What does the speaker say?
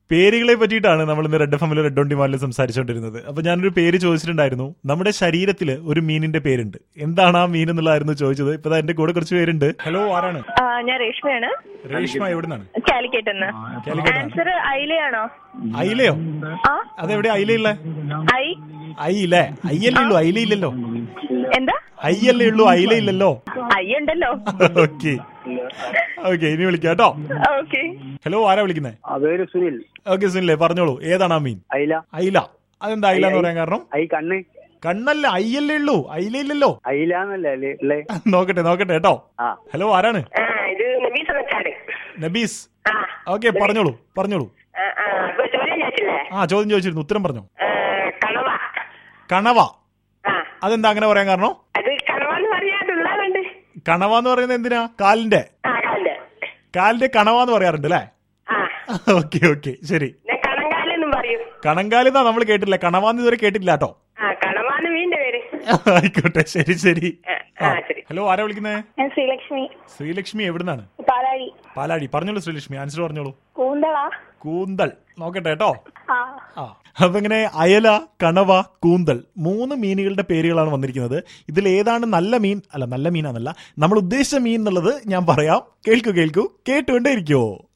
പേരുകളെ പറ്റിയിട്ടാണ് നമ്മൾ ഇന്ന് റെഡ് എഫ് റെഡ് ഓൺ ഡിമാൻഡിൽ സംസാരിച്ചുകൊണ്ടിരുന്നത് അപ്പൊ ഞാനൊരു പേര് ചോദിച്ചിട്ടുണ്ടായിരുന്നു നമ്മുടെ ശരീരത്തിൽ ഒരു മീനിന്റെ പേരുണ്ട് എന്താണ് ആ മീൻ എന്നുള്ളതായിരുന്നു ചോദിച്ചത് ഇപ്പൊ ദാ എന്റെ കൂടെ കുറച്ച് പേരുണ്ട് ഹലോ ആരാണ് ആ, ഞാൻ രേഷ്മയാണ് രേഷ്മ എവിടുന്നാണ് കാലിക്കറ്റ് എന്ന് കാലിക്കറ്റ് ആൻസർ അയിലയാണോ അയിലയോ ആ അതെവിടെ അയിലയില്ലേ ഐ അയില്ലേ അയ്യല്ലേ ഉള്ളൂ അയിലയില്ലല്ലോ എന്താ അയ്യല്ലേ ഉള്ളൂ അയിലയില്ലല്ലോ ഐ ഉണ്ടല്ലോ ഓക്കെ ഓക്കെ ഇനി വിളിക്കാം കേട്ടോ ഓക്കെ ഹലോ ആരാ വിളിക്കുന്നേ ആ പേര് സുനിൽ ഓക്കെ സുനിലേ പറഞ്ഞോളൂ ഏതാണ് ആ മീൻ അയില അയില അതെന്താ അയില എന്ന് പറയാൻ കാരണം ഐ കണ്ണ് കണ്ണല്ല അയ്യല്ലേ ഉള്ളൂ അയിലയില്ലല്ലോ അയില എന്നല്ലേ അല്ലേ ഉള്ളേ നോക്കട്ടെ നോക്കട്ടെ കേട്ടോ ആ ഹലോ ആരാണ് ആ ഇത് നബീസ് വെച്ചാട് നബീസ് ആ ഓക്കെ പറഞ്ഞോളൂ പറഞ്ഞോളൂ ആ, ആ, ഇപ്പൊ ചോദ്യം ചോദിച്ചില്ലേ ആ ചോദ്യം ചോദിച്ചിരുന്നു ഉത്തരം പറഞ്ഞു ആ, കണവ കണവ ആ അതെന്താ അങ്ങനെ പറയാൻ കാരണം അത് കണവ എന്ന് പറയാതുള്ളതുണ്ട് കണവ എന്ന് പറയുന്നത് എന്തിനാ കാലിന്റെ ആ കാലിന്റെ കാലിന്റെ കണവ എന്ന് പറയാറുണ്ട് അല്ലേ ആ ഓക്കെ ഓക്കെ ശരി ഞാൻ കണങ്കാലെന്നും പറയും കണങ്കാലിന്നാ നമ്മൾ കേട്ടില്ല കണവാന്ന് ഇതുവരെ കേട്ടില്ല കേട്ടോ ആ കണവാന്ന് മീന്റെ പേര് ആയിക്കോട്ടെ ശരി ശരി ആ, ആ ശരി ഹലോ ആരാ വിളിക്കുന്നേ ഞാൻ ശ്രീലക്ഷ്മി ശ്രീലക്ഷ്മി എവിടുന്നാണ് പാലാഴി പാലാടി പറഞ്ഞോളൂ ശ്രീലക്ഷ്മി ആൻസർ പറഞ്ഞോളൂ കൂന്തള കൂന്തൽ നോക്കട്ടെ കേട്ടോ ആ ആ അപ്പൊ ഇങ്ങനെ അയല കണവ കൂന്തൽ മൂന്ന് മീനുകളുടെ പേരുകളാണ് വന്നിരിക്കുന്നത് ഇതിൽ ഏതാണ് നല്ല മീൻ അല്ല നല്ല മീനാന്നല്ല നമ്മൾ ഉദ്ദേശിച്ച മീൻ എന്നുള്ളത് ഞാൻ പറയാം കേൾക്കൂ കേൾക്കൂ കേട്ടുകൊണ്ടേ ഇരിക്കുവോ